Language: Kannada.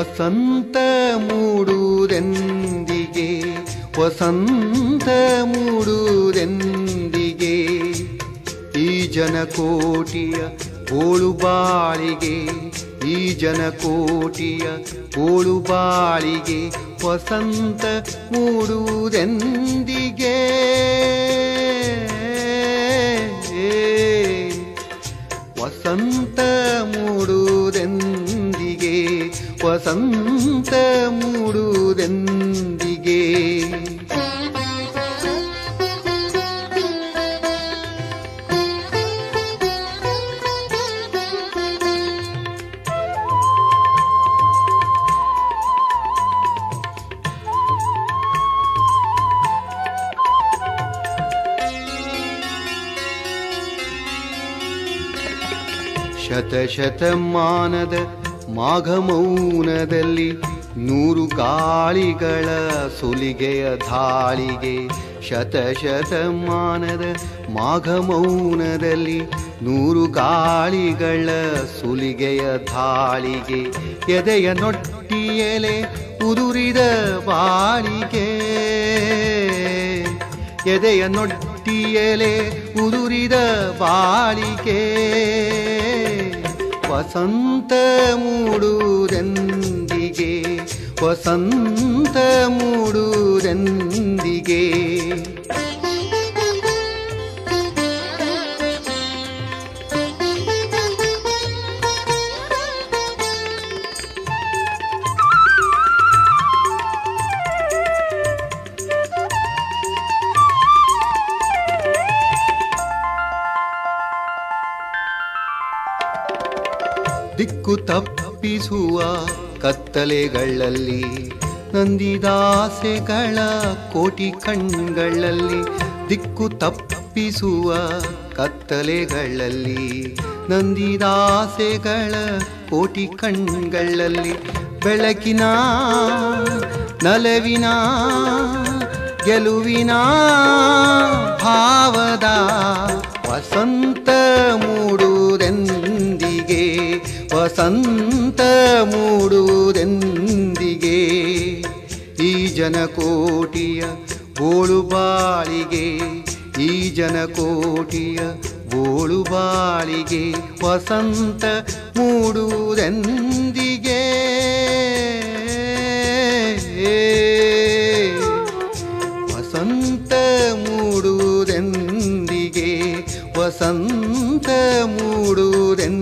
ವಸಂತ ಮೂಡುವುದೆಂದಿಗೆ ವಸಂತ ಮೂಡುವುದೆಂದಿಗೆ ಈ ಜನಕೋಟಿಯ ಬೋಳು ಬಾಳಿಗೆ ಈ ಜನಕೋಟಿಯ ಬೋಳು ಬಾಳಿಗೆ ವಸಂತ ಮೂಡುವುದೆಂದಿಗೆ ವಸಂತ ಮೂಡುವುದೆಂದಿಗೆ ವಸಂತ ಮೂಡುವುದೆಂದಿಗೆ ಶತಶತಮಾನದ ಮಾಘ ಮೌನದಲ್ಲಿ ನೂರು ಗಾಳಿಗಳ ಸುಲಿಗೆಯ ಧಾಳಿಗೆ ಶತಶತಮಾನದ ಮಾಘ ಮೌನದಲ್ಲಿ ನೂರು ಗಾಳಿಗಳ ಸುಲಿಗೆಯ ಧಾಳಿಗೆ ಎದೆಯ ನೊಟ್ಟಿಯಲೆ ಉದುರಿದ ಬಾಳಿಗೆ ಎದೆಯ ನೊಟ್ಟಿಯಲೆ ಉದುರಿದ ಬಾಳಿಕೆ ವಸಂತ ಮೂಡುವುದೆಂದಿಗೆ ವಸಂತ ಮೂಡುವುದೆಂದಿಗೆ ದಿಕ್ಕು ತಪ್ಪಿಸುವ ಕತ್ತಲೆಗಳಲ್ಲಿ ನಂದಿದಾಸೆಗಳ ಕೋಟಿ ಕಣ್ಗಳಲ್ಲಿ ದಿಕ್ಕು ತಪ್ಪಿಸುವ ಕತ್ತಲೆಗಳಲ್ಲಿ ನಂದಿದಾಸೆಗಳ ಕೋಟಿ ಕಣ್ಗಳಲ್ಲಿ ಬೆಳಕಿನ ನಲವಿನ ಗೆಲುವಿನ ಭಾವದ ವಸಂತ ಮೂಡುವುದೆಂದಿಗೆ ವಸಂತ ಮೂಡುವುದೆಂದಿಗೆ ಈ ಜನಕೋಟಿಯ ಬೋಳು ಬಾಳಿಗೆ ಈ ಜನಕೋಟಿಯ ಬೋಳು ಬಾಳಿಗೆ ವಸಂತ ಮೂಡುವುದೆಂದಿಗೆ ವಸಂತ ಮೂಡುವುದೆಂದಿಗೆ ವಸಂತ ಮೂಡುವುದೆಂದಿಗೆ